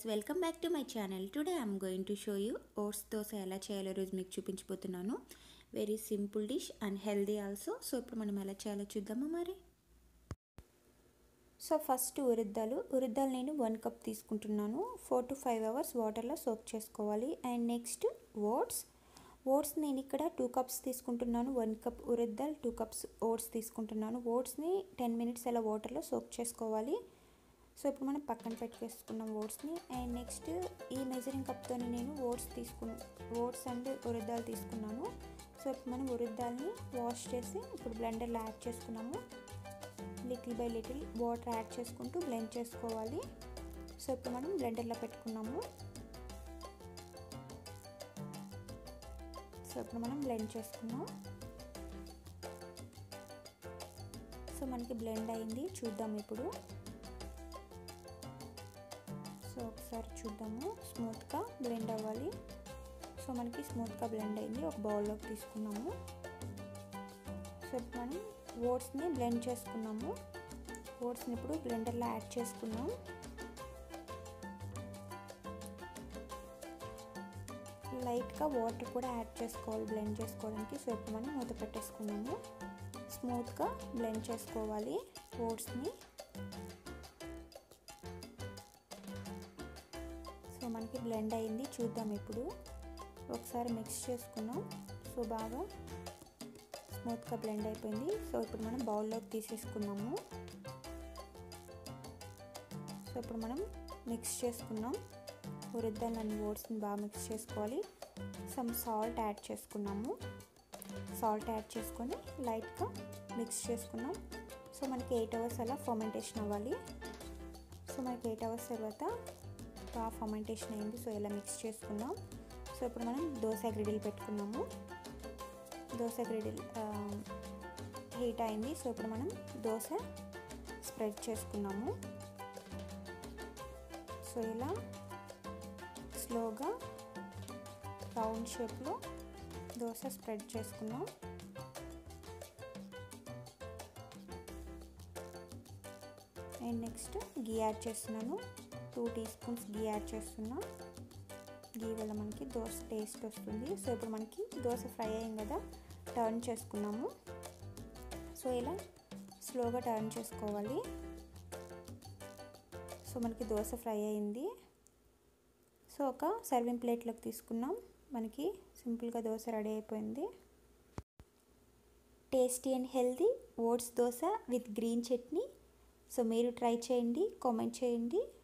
welcome back to my channel today I'm going to show you oats dosa ఎలా చేయాలో రోజు మీకు చూపించబోతున్నాను very simple dish and healthy also so ఇప్పుడు మనం ఎలా చేయాలో చూద్దామా మరి సో ఫస్ట్ ఉరిద్దాలు ఉరిద్దాలు నేను వన్ కప్ తీసుకుంటున్నాను ఫోర్ టు ఫైవ్ అవర్స్ వాటర్లో సోక్ చేసుకోవాలి అండ్ నెక్స్ట్ ఓట్స్ ఓట్స్ నేను ఇక్కడ టూ కప్స్ తీసుకుంటున్నాను వన్ కప్ ఉరిద్దాల్ టూ కప్స్ ఓట్స్ తీసుకుంటున్నాను ఓట్స్ని టెన్ మినిట్స్ అలా వాటర్లో సోక్ చేసుకోవాలి సో ఇప్పుడు మనం పక్కన పెట్టుకేసుకున్నాం ఓట్స్ని అండ్ నెక్స్ట్ ఈ మెజరింగ్ కప్తో నేను ఓట్స్ తీసుకున్న ఓట్స్ అండ్ ఉరిద్దాలు తీసుకున్నాను సో ఇప్పుడు మనం ఉరిద్దాల్ని వాష్ చేసి ఇప్పుడు బ్లెండర్లో యాడ్ చేసుకున్నాము little by little water add చేసుకుంటూ బ్లెండ్ చేసుకోవాలి సో ఇప్పుడు మనం బ్లెండర్లో పెట్టుకున్నాము సో ఇప్పుడు మనం బ్లెండ్ చేసుకున్నాం సో మనకి బ్లెండ్ అయింది చూద్దాం ఇప్పుడు సో ఒకసారి చూద్దాము స్మూత్గా బ్లెండ్ అవ్వాలి సో మనకి స్మూత్గా బ్లెండ్ అయింది ఒక బౌల్లోకి తీసుకున్నాము సో ఇప్పుడు మనం ఓట్స్ని బ్లెండ్ చేసుకున్నాము ఓట్స్ని ఇప్పుడు బ్లెండర్లో యాడ్ చేసుకున్నాం లైట్గా వాటర్ కూడా యాడ్ చేసుకోవాలి బ్లెండ్ చేసుకోవడానికి సో ఇప్పుడు మనం మూత పెట్టేసుకున్నాము స్మూత్గా బ్లెండ్ చేసుకోవాలి ఓట్స్ని సో మనకి బ్లెండ్ అయింది చూద్దాం ఇప్పుడు ఒకసారి మిక్స్ చేసుకున్నాం సో బాగా స్మూత్గా బ్లెండ్ అయిపోయింది సో ఇప్పుడు మనం బౌల్లోకి తీసేసుకున్నాము సో ఇప్పుడు మనం మిక్స్ చేసుకున్నాం ఉరిద్దాలు అండ్ ఓట్స్ని బాగా మిక్స్ చేసుకోవాలి సమ్ సాల్ట్ యాడ్ చేసుకున్నాము సాల్ట్ యాడ్ చేసుకొని లైట్గా మిక్స్ చేసుకున్నాం సో మనకి ఎయిట్ అవర్స్ అలా ఫర్మెంటేషన్ అవ్వాలి సో మనకి ఎయిట్ అవర్స్ తర్వాత బాగా ఫర్మెంటేషన్ అయింది సో ఇలా మిక్స్ చేసుకున్నాం సో ఇప్పుడు మనం దోశ గ్రిడిల్ పెట్టుకున్నాము దోశ గ్రిడిల్ హీట్ అయింది సో ఇప్పుడు మనం దోశ స్ప్రెడ్ చేసుకున్నాము సో ఇలా స్లోగా రౌండ్ షేప్లో దోశ స్ప్రెడ్ చేసుకున్నాం అండ్ నెక్స్ట్ గీ యాడ్ చేస్తున్నాను two teaspoons ghee add చేస్తున్నా గీ వల్ల మనకి దోశ టేస్ట్ వస్తుంది సో ఇప్పుడు మనకి దోశ ఫ్రై అయింది కదా టర్న్ చేసుకున్నాము సో ఇలా స్లోగా టర్న్ చేసుకోవాలి సో మనకి దోశ ఫ్రై అయింది సో ఒక సర్వింగ్ ప్లేట్లోకి తీసుకున్నాం మనకి సింపుల్గా దోశ రెడీ అయిపోయింది tasty and healthy oats dosa with green chutney so మీరు ట్రై చేయండి కామెంట్ చేయండి